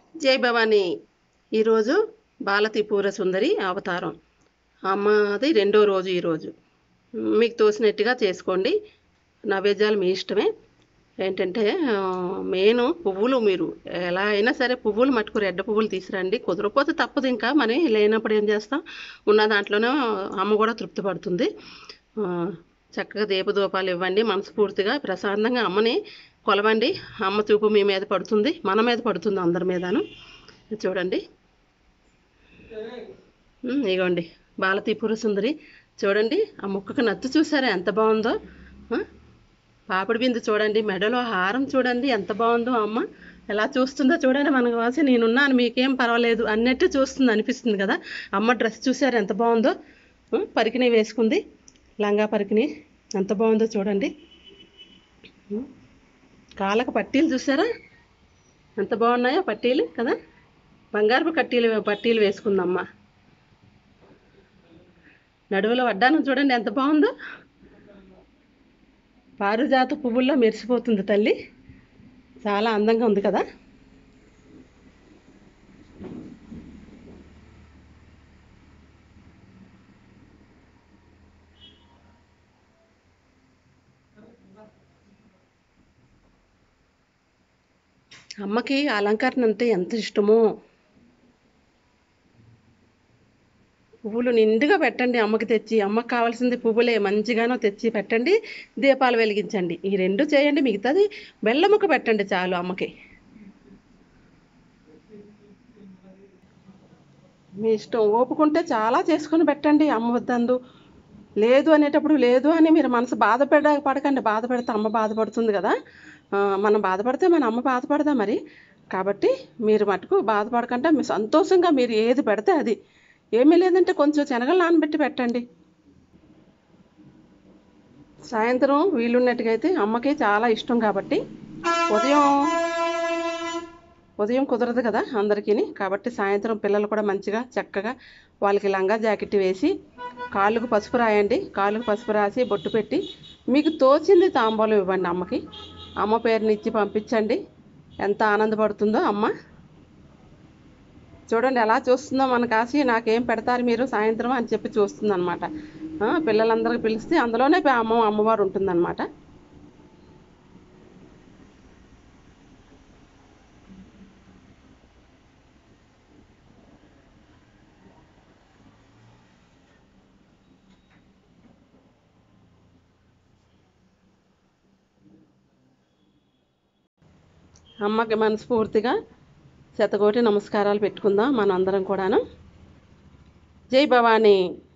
జై భవానీ ఈరోజు బాలత్రిపుర సుందరి అవతారం అమ్మది రెండో రోజు ఈరోజు మీకు తోసినట్టుగా చేసుకోండి నైవేద్యాలు మీ ఇష్టమే ఏంటంటే ఆ, మెయిన్ పువ్వులు మీరు ఎలా అయినా సరే పువ్వులు మట్టుకు రెడ్డ పువ్వులు తీసురండి కుదరకపోతే తప్పదు ఇంకా మరి లేనప్పుడు ఏం చేస్తాం ఉన్న దాంట్లోనే అమ్మ కూడా తృప్తి పడుతుంది ఆ, చక్కగా దీపదూపాలు ఇవ్వండి మనస్ఫూర్తిగా ప్రశాంతంగా అమ్మని కొలవండి అమ్మ చూపు మీ మీద పడుతుంది మన మీద పడుతుంది అందరి మీదను చూడండి ఉమ్, ఇగోండి బాలతీపుర సుందరి చూడండి ఆ ముక్కకు నత్తు చూసారా ఎంత బాగుందో ఆ? పాపిడి బిందు చూడండి మెడలో హారం చూడండి ఎంత బాగుందో అమ్మ ఎలా చూస్తుందో చూడండి మనకు వాసి నేనున్నాను మీకేం పర్వాలేదు అన్నట్టు చూస్తుంది అనిపిస్తుంది కదా అమ్మ డ్రెస్ చూసారు ఎంత బాగుందో ఆ? పరికిణి వేసుకుంది లంగా పరికిణి ఎంత బాగుందో చూడండి ఉం? కాళ్ళకు పట్టీలు చూసారా ఎంత బాగున్నాయో పట్టీలు కదా బంగారపు కట్టీలు పట్టీలు వేసుకుందమ్మ నడువులో వడ్డానం చూడండి ఎంత బాగుందో పారిజాత పువ్వుల్లో మెరిసిపోతుంది తల్లి చాలా అందంగా ఉంది కదా అమ్మకి అలంకరణ అంటే ఎంత ఇష్టమో పువ్వులు నిండుగా పెట్టండి అమ్మకి తెచ్చి అమ్మకి కావాల్సింది పువ్వులే మంచిగానో తెచ్చి పెట్టండి దీపాలు వెలిగించండి ఈ రెండు చేయండి మిగతాది బెల్లముక్క పెట్టండి చాలు అమ్మకి మీ ఇష్టం ఓపుకుంటే చాలా చేసుకొని పెట్టండి అమ్మ వద్దందు లేదు అనేటప్పుడు లేదు అని మీరు మనసు బాధపడ పడకండి బాధపడితే అమ్మ బాధపడుతుంది కదా ఆ, మనం బాధపడితే మన అమ్మ బాధపడదా మరి కాబట్టి మీరు మటుకు బాధపడకుండా మీ సంతోషంగా మీరు ఏది పెడితే అది ఏమీ లేదంటే కొంచెం శనగలు నానబెట్టి పెట్టండి సాయంత్రం వీలున్నట్టుగా అయితే అమ్మకి చాలా ఇష్టం కాబట్టి ఉదయం ఉదయం కుదరదు కదా అందరికీ కాబట్టి సాయంత్రం పిల్లలు కూడా మంచిగా చక్కగా వాళ్ళకి లంగా జాకెట్ వేసి కాళ్ళకు పసుపు రాయండి కాళ్ళకు పసుపు రాసి బొట్టు పెట్టి మీకు తోచింది తాంబూలం ఇవ్వండి అమ్మకి అమ్మ పేరుని ఇచ్చి పంపించండి ఎంత ఆనందపడుతుందో అమ్మ చూడండి ఎలా చూస్తుందో మన కాసి నాకేం పెడతారు మీరు సాయంత్రం అని చెప్పి చూస్తుంది అనమాట పిల్లలందరికీ పిలిస్తే అందులోనే అమ్మ అమ్మవారు ఉంటుందన్నమాట అమ్మకి మనస్ఫూర్తిగా శతకోటి నమస్కారాలు పెట్టుకుందాం మనందరం కూడాను జై భవానీ